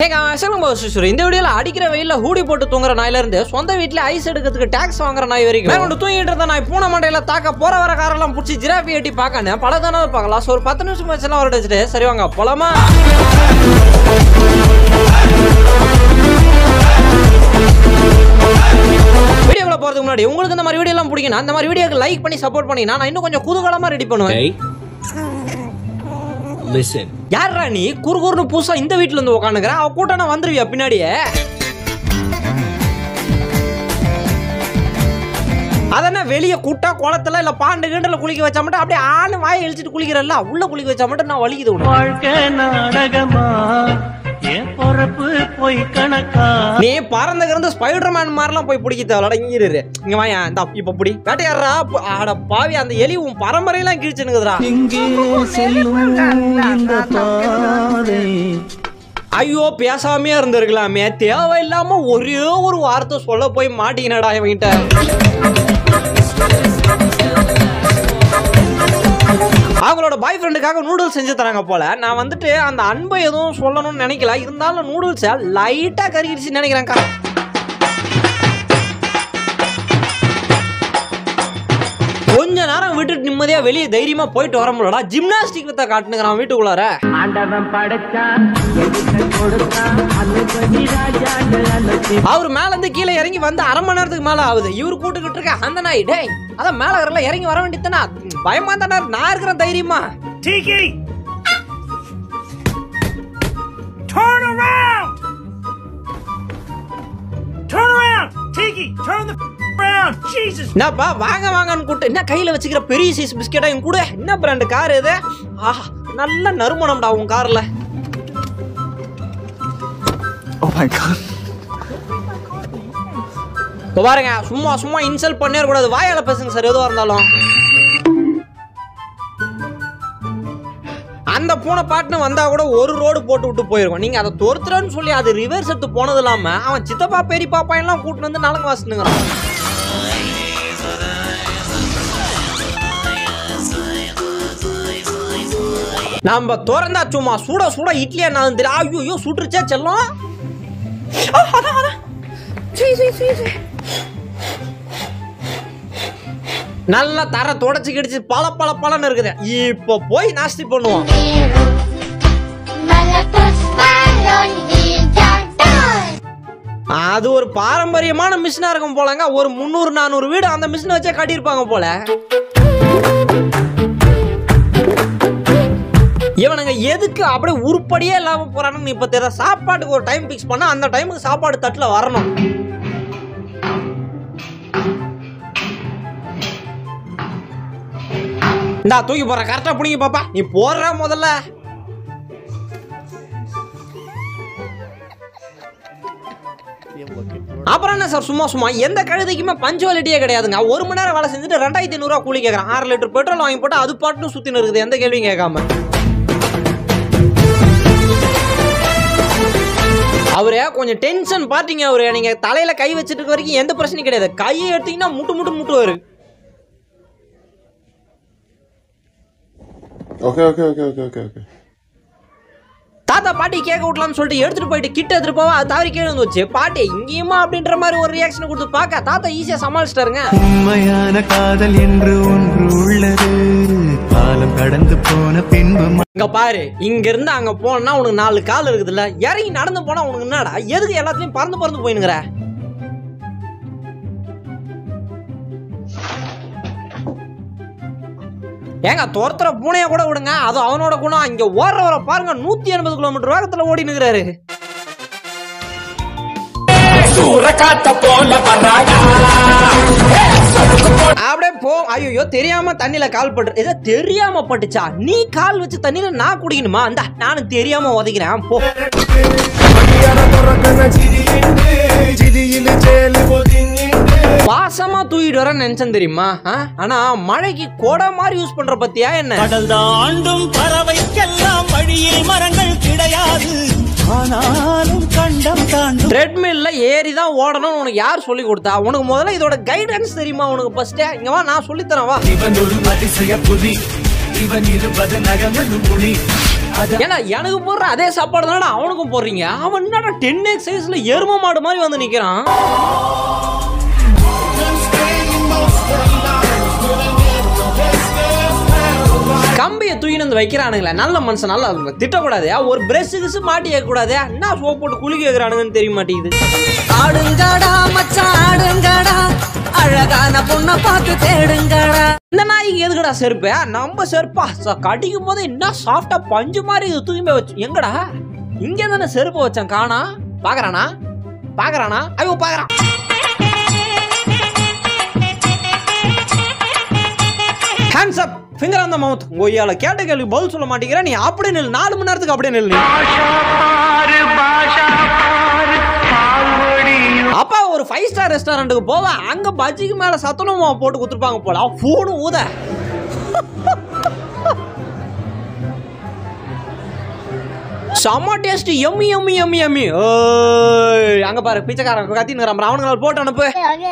ஏங்க சொல்லுங்க சிஸ்டர் இந்த வீடியோல அடிக்கிற வெயில்ல ஹூடி போட்டு தூங்குற நாயில இருந்து சொந்த வீட்ல ஐஸ் எடுக்கிறதுக்கு டாக்ஸ் வாங்குற நாய் வரைக்கும் மேற்கொண்டு தூங்கிட்டு இருந்த நாய் பூனை மண்டையில தாக்க போற வர காரெல்லாம் பிடிச்சி ஜிராஃபி எட்டி பார்க்கணும் பல தானே பார்க்கலாம் ஸோ ஒரு பத்து நிமிஷம் வச்சுலாம் வர வச்சுட்டு சரி வாங்க போலாமா வீடியோக்குள்ள போறதுக்கு முன்னாடி உங்களுக்கு இந்த மாதிரி வீடியோ எல்லாம் பிடிக்கும் அந்த மாதிரி வீடியோக்கு லைக் பண்ணி சப்போர்ட் பண்ணி நான் இன்னும் கொஞ்சம் குதூகலமா ரெடி பண்ணுவேன் Hey, listen. யாரா நீ குறு குறுன்னு புதுசா இந்த வீட்ல இருந்து உட்காந்துக்கிற அவ கூட்டான வந்துருவியா பின்னாடியே அதென்ன வெளியே குட்டா குளத்துல இல்ல பாண்டு கிண்டல குளிக்க வச்சா மட்டும் அப்படியே ஆளு வாயை இழிச்சிட்டு குளிக்கிறல்ல உள்ள குளிக்க வச்சா மட்டும் நான் வலிக்குது உனக்கு வாழ்க்கை நாடகமா என் பொறப்பு போய் கணக்கா நீ பறந்து கிடந்து ஸ்பைடர் மேன் மாதிரிலாம் போய் பிடிக்க தேவையில்லடா இங்க இரு இங்க வாயா இந்த இப்ப புடி வேட்டையாடுறா பு- அட பாவி அந்த எலி உன் பரம்பரையெல்லாம் கிழிச்சுனுக்குதுடா இங்கே செல்லும் இந்த பாதை ஐயோ பேசாமையே இருந்திருக்கலாமே தேவையில்லாம ஒரே ஒரு வார்த்தை சொல்ல போய் மாட்டீங்கடா இவங்கிட்ட அவங்களோட பாய் ஃப்ரெண்டுக்காக நூடுல்ஸ் செஞ்சு தராங்க போல நான் வந்துட்டு அந்த அன்பை எதுவும் சொல்லணும்னு நினைக்கல இருந்தாலும் நூடுல்ஸை லைட்டா கருகிடுச்சுன்னு நினைக்கிறேன்க்கா கொஞ்ச நேரம் விட்டுட்டு நிம்மதியா வெளியே தைரியமா போயிட்டு வர முடியலடா ஜிம்னாஸ்டிக் வித்த காட்டுனுங்கிறான் வீட்டுக்குள்ளார ஆண்டவன் படைச்சான் எதுக்கு கொடுத்தான் அனுபவி ராஜான்னு அனுப்பி அவர் மேல இருந்து கீழே இறங்கி வந்து அரை மணி நேரத்துக்கு மேல ஆகுது இவர் கூட்டுக்கிட்டு இருக்க அந்த நாய் டேய் அதான் மேல வரல இறங்கி வர வேண்டியதுதானா பயமா தானே நான் இருக்கிறேன் தைரியமா Tiki! Turn around! Turn around! Tiki, turn the around! Jesus! என்னப்பா வாங்க வாங்கன்னு கூட்டு என்ன கையில வச்சுக்கிற பெரிய சைஸ் பிஸ்கெட்டா இங்க கூட என்ன பிராண்ட் கார் இது ஆஹா நல்ல நறுமணம்டா உன் கார்ல Oh my god. இப்போ பாருங்க சும்மா சும்மா இன்சல்ட் பண்ணே கூடாது வாயால பேசுங்க சார் எதுவா இருந்தாலும் அந்த பூனை பாட்டுன்னு வந்தா கூட ஒரு ரோடு போட்டு விட்டு போயிருக்கும் நீங்க அதை துரத்துறன்னு சொல்லி அது ரிவர்ஸ் எடுத்து போனது இல்லாம அவன் சித்தப்பா பெரியப்பா பையன்லாம் கூட்டிட்டு வந்து நலங்கு வாசினுங்கிறான் நம்ம திறந்தா சும்மா சுட சுட இட்லியா நான் தெரியும் ஐயோ ஐயோ சுட்டுருச்சா செல்லம் ஆ, அதான் அதான் சீ சீ சீ சீ நல்லா தர தொடச்சு கிடிச்சு பல பல பலன்னு இருக்குது இப்போ போய் நாஸ்தி பண்ணுவோம் Malapos balon di jantan. அது ஒரு பாரம்பரியமான மிஷினா இருக்கும் போலங்க ஒரு முந்நூறு நானூறு வீடு அந்த மிஷினை வச்சே கட்டியிருப்பாங்க போல இவனுங்க எதுக்கு அப்படியே உருப்படியே இல்லாம போறானுன்னு இப்ப தெரியல சாப்பாட்டுக்கு ஒரு டைம் ஃபிக்ஸ் பண்ணா அந்த டைமுக்கு சாப்பாடு தட்டுல வரணும் இந்தா தூக்கி போற கரெக்டா பிடிங்க பாப்பா நீ போடுற முதல்ல அப்புறம் என்ன சார் சும்மா சும்மா எந்த கழுதைக்குமே பஞ்சுவாலிட்டியே கிடையாதுங்க ஒரு மணி நேரம் வேலை செஞ்சுட்டு ரெண்டாயிரத்தி ஐநூறுரூவா கூலி கேட்குறான் ஆறு லிட்டர் பெட்ரோல் வாங்கி போட்டு அது பாட்டுன்னு சுற்றின்னு இருக்குது எந்த கேள்வியும் கேட்காம அவரு கொஞ்சம் டென்ஷன் பாத்தீங்க அவரு நீங்க தலையில கை வச்சிட்டு இருக்க வரைக்கும் எந்த பிரச்சனையும் கிடையாது கையை எடுத்தீங்கன்னா முட்டு முட்டு முட்டுவாரு Okay, okay, okay, okay, okay, okay. தாத்தா பாட்டி கேட்க விடலாம்னு சொல்லிட்டு எடுத்துட்டு போயிட்டு கிட்ட எடுத்துட்டு போவா அது தவறி கீழே வந்து வச்சு பாட்டி இங்கேயுமா அப்படின்ற மாதிரி ஒரு ரியாக்ஷன் கொடுத்து பார்க்க தாத்தா ஈஸியா சமாளிச்சிட்டாருங்க உண்மையான காதல் என்று ஒன்று உள்ளது காலம் கடந்து போன பின்பு இங்க பாரு இங்க இருந்து அங்க போனா உனக்கு நாலு கால் இருக்குதுல்ல இறங்கி நடந்து போனா உனக்கு என்னடா எதுக்கு எல்லாத்துலயும் பறந்து பறந்து போயினுங்கிற ஏங்க துரத்துற பூனைய கூட விடுங்க அது அவனோட குணம் இங்க ஓடுறவரை பாருங்க நூத்தி எண்பது கிலோமீட்டர் வேகத்துல ஓடி நிக்கிறாரு அப்படியே போ ஐயோ தெரியாம தண்ணியில கால் பட்டு ஏதோ தெரியாம பட்டுச்சா நீ கால் வச்சு தண்ணியில நான் குடிக்கணுமா அந்த நானும் தெரியாம உதைக்கிறேன் போ வாசமா தூக்கிட்டு வர நினைச்சேன் தெரியுமா ஆ? ஆனா மழைக்கு கொடை மாதிரி யூஸ் பண்ற பத்தியா என்ன கடல் தாண்டும் பறவைக்கெல்லாம் வழியில் மரங்கள் கிடையாது ஆனாலும் கண்டம் தாண்டும் ட்ரெட்மில்ல ஏறி தான் ஓடணும்னு உனக்கு யார் சொல்லி கொடுத்தா உனக்கு முதல்ல இதோட கைடன்ஸ் தெரியுமா உனக்கு ஃபர்ஸ்ட் இங்க வா நான் சொல்லி தரேன் வா இவன் ஒரு அதிசய புலி இவன் இருபது நகங்களும் புலி ஏன்னா எனக்கு போடுற அதே சாப்பாடு தானே அவனுக்கும் போடுறீங்க அவன் என்னடா டென் எக்ஸ் சைஸ்ல எரும மாடு மாதிரி வந்து நிக்கிறான் கம்பியை தூக்கின்னு வந்து வைக்கிறானுங்களே நல்ல மனுஷன் நல்லா திட்டக்கூடாது ஒரு பிரஷ் கிஸ் மாட்டி கூடாது என்ன சோப் போட்டு குளிக்க வைக்கிறானுங்கன்னு தெரிய மாட்டேங்குது ஆடுங்கடா மச்சான் ஆடுங்கடா அழகான பொண்ணை பார்த்து தேடுங்கடா இந்த நாய்க்கு எதுக்குடா செருப்பு நம்ம செருப்பா ச- கடிக்கும் போது என்ன சாஃப்டா பஞ்சு மாதிரி இது தூக்கி போய் வச்சு எங்கடா இங்க தானே செருப்பு வச்சேன் காணா பாக்குறானா பாக்குறானா ஐயோ பாக்குறான் hands up finger on the mouth கொய்யால கேட்ட கேள்வி பதில் சொல்ல மாட்டேங்கிற நீ அப்படியே நில்லு நாலு மணி நேரத்துக்கு அப்படியே நில்லு அப்பா ஒரு ஃபைவ் ஸ்டார் ரெஸ்டாரண்ட்டுக்கு போவேன் அங்க பஜ்ஜிக்கு மேல சத்துணவு மாவு போட்டு கொடுத்துருப்பாங்க போல ஃபோனு ஊத செம்ம டேஸ்ட் எம்மி எம்மி எம்மி எம்மி ஓய் அங்க பாரு பிச்சைக்காரன் கத்தின்னு இருக்கிறான் அவனுங்களை போட்டு அனுப்பு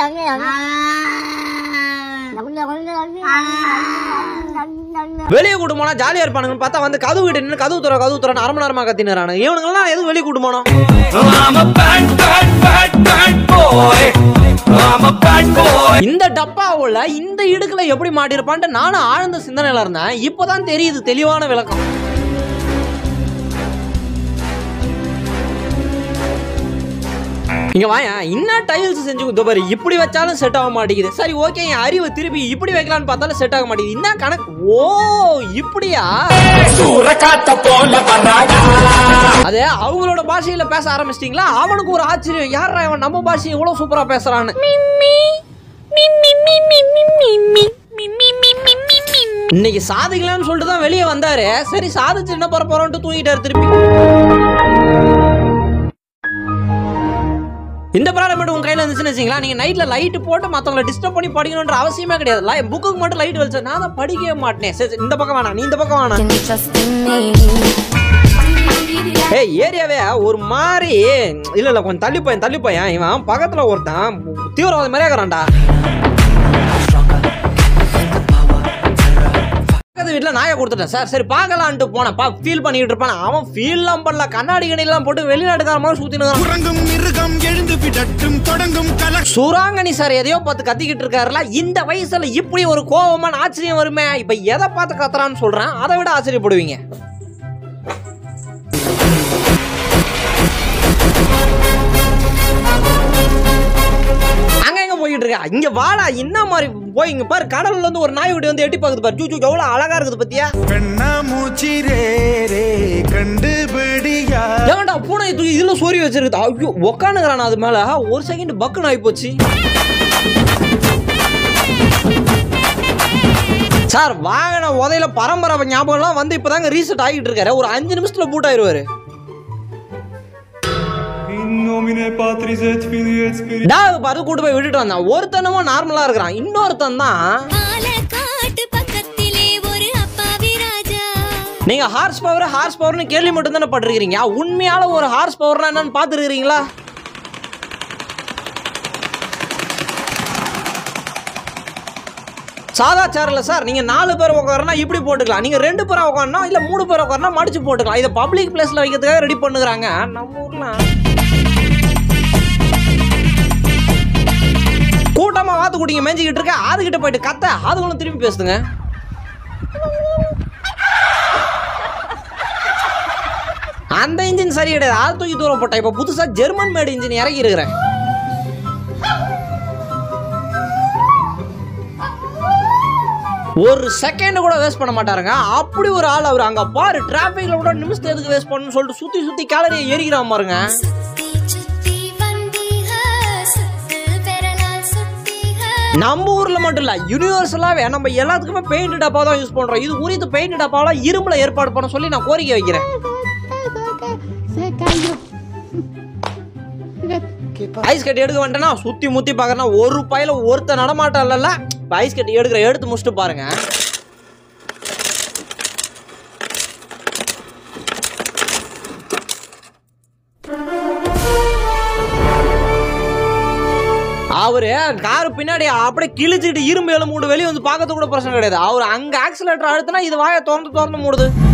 வெளியே கூட்டு போனா ஜாலியா இருப்பானுங்கன்னு பார்த்தா வந்து கதவு கிட்ட நின்று கதவு துற கதவு துறன்னு அரை மணி நேரமா கத்தினுறானு இவனுங்கெல்லாம் எதுவும் வெளியே கூட்டு போனோம் இந்த டப்பாவுல இந்த இடுக்குல எப்படி மாட்டிருப்பான்ட்டு நானும் ஆழ்ந்த சிந்தனையில இருந்தேன் இப்பதான் தெரியுது தெளிவான விளக்கம் இங்க வாயா இன்னும் டைல்ஸ் செஞ்சு கொடுத்த பாரு இப்படி வச்சாலும் செட் ஆக மாட்டேங்குது சரி ஓகே என் அறிவு திருப்பி இப்படி வைக்கலாம்னு பார்த்தாலும் செட் ஆக மாட்டேங்குது என்ன கணக்கு ஓ இப்படியா அது அவங்களோட பாஷையில பேச ஆரம்பிச்சிட்டீங்களா அவனுக்கு ஒரு ஆச்சரியம் யாரா அவன் நம்ம பாஷையை இவ்வளவு சூப்பரா பேசுறான்னு இன்னைக்கு சாதிக்கலாம்னு சொல்லிட்டு தான் வெளியே வந்தாரு சரி சாதிச்சு என்ன போற போறோம்ட்டு தூங்கிட்டாரு திருப்பி இந்த ப்ராப்ளம் மட்டும் உங்க கையில இருந்துச்சுன்னு வச்சுங்களா நீங்க நைட்ல லைட் போட்டு மத்தவங்கள டிஸ்டர்ப் பண்ணி படிக்கணும்ன்ற அவசியமே கிடையாது புக்குக்கு மட்டும் லைட் வச்சு நான் தான் படிக்கவே மாட்டேன் சரி சரி, இந்த பக்கம் வேணாம் நீ இந்த பக்கம் வேணாம் Can you trust in me? ஏய் ஏரியாவே ஒரு மாதிரி இல்ல இல்ல கொஞ்சம் தள்ளி போயேன் தள்ளி போயேன் இவன் பக்கத்துல ஒருத்தன் தீவிரவாதி மாதிரியே இருக்கிறான்டா பக்கத்து வீட்டுல நாயை கொடுத்துட்டேன் சார் சரி பார்க்கலான்ட்டு போனேன் பா ஃபீல் பண்ணிட்டு இருப்பான் அவன் ஃபீல்லாம் பண்ணல கண்ணாடி கண்ணிலாம் போட்டு வெளிநாட்டுக்கார மாதிரி சுத்தினு உறங்கும் மிருகம் எழுந்து விடட்டும் தொடங்கும் கல சுராங்கனி சார் எதையோ பார்த்து கத்திக்கிட்டு இருக்காருல இந்த வயசுல இப்படி ஒரு கோபமான ஆச்சரியம் வருமே இப்ப எதை பார்த்து கத்துறான்னு சொல்றேன் அதை விட ஆச்சரியப்படுவீங்க அங்க எங்க போயிட்டு இருக்கா இங்க வாடா என்ன மாதிரி போய் இங்க பாரு கடல்ல இருந்து ஒரு நாய் விட்டு வந்து எட்டி பாக்குது பாரு ஜூ எவ்வளவு அழகா இருக்குது பத்தியா கண்ணா மூச்சி ரே ரே கண்டுபிடியா ஏன்டா பூனை தூக்கி இதுல சோரி வச்சிருக்குது ஐயோ உக்கானுங்கிறான் அது மேல ஒரு செகண்ட் பக்குன்னு ஆகி போச்சு சார் வாகன உதையில பரம்பரை ஞாபகம்லாம் வந்து இப்பதாங்க ரீசெட் ஆகிட்டு இருக்காரு ஒரு அஞ்சு நிமிஷத்துல பூட் ஆயிருவாரு டா பாரு கூட்டு போய் விட்டுட்டு வந்தான் ஒருத்தனமும் நார்மலா இருக்கிறான் இன்னொருத்தன் தான் பாலக்காட்டு பக்கத்திலே ஒரு அப்பாவி ராஜா நீங்க ஹார்ஸ் பவர் ஹார்ஸ் பவர்னு கேள்வி மட்டும் தானே பட்டிருக்கீங்க உண்மையால ஒரு ஹார்ஸ் பவர்னா என்னன்னு பாத்துருக்கீங்களா சாதா சேர்ல சார் நீங்க நாலு பேர் உட்காரனா இப்படி போட்டுக்கலாம் நீங்க ரெண்டு பேர் உட்காரனா இல்ல மூணு பேர் உட்காரனா மடிச்சு போட்டுக்கலாம் இதை பப்ளிக் பிளேஸ்ல வைக்கிறதுக்காக ரெடி பண்ணுகிறாங்க நம்ம ஊர்ல கூட்டமா வாத்து குடிங்க மேய்ஞ்சிக்கிட்டு இருக்க அதுகிட்ட போயிட்டு கத்த அதுகளும் திரும்பி பேசுதுங்க அந்த இன்ஜின் சரி கிடையாது அது தூக்கி தூரம் போட்டேன் இப்போ புதுசா ஜெர்மன் மேடு இன்ஜின் இறக்கி இருக்கிறேன் ஒரு செகண்ட் கூட வேஸ்ட் பண்ண மாட்டாருங்க அப்படி ஒரு ஆள் அவர் அங்க பாரு டிராபிக்ல கூட நிமிஷத்தை எதுக்கு வேஸ்ட் பண்ணணும்னு சொல்லிட்டு சுத்தி சுத்தி கேலரியை எரிக்கிறான் பாருங்க சுத்தி சுத்தி வந்தீக சுத்து பெறலால் சுத்தீக நம்ம ஊர்ல மட்டும் இல்ல யூனிவர்சலாவே நம்ம எல்லாத்துக்குமே பெயிண்ட் டப்பா தான் யூஸ் பண்றோம் இது குறித்து பெயிண்ட் டப்பாலாம் இரும்புல ஏற்பாடு பண்ண சொல்லி நான் கோரிக்கை வைக்கிறேன் ஐஸ் கட்டி எடுக்க வந்துட்டேன்னா சுத்தி முத்தி பாக்குறேன்னா ஒரு பையில ஒருத்த நடமாட்டம் இல்லைல்ல இப்ப ஐஸ் கட்டி எடுக்கிற எடுத்து முடிச்சுட்டு பாருங்க அவரு கார் பின்னாடி அப்படியே கிழிச்சிட்டு இரும்பு எலும்பு மூடு வெளியே வந்து பார்க்கறது கூட பிரச்சனை கிடையாது அவர் அங்க ஆக்சிலேட்டர் அழுத்தினா இது வாயை திறந்து திறந்து மூடுது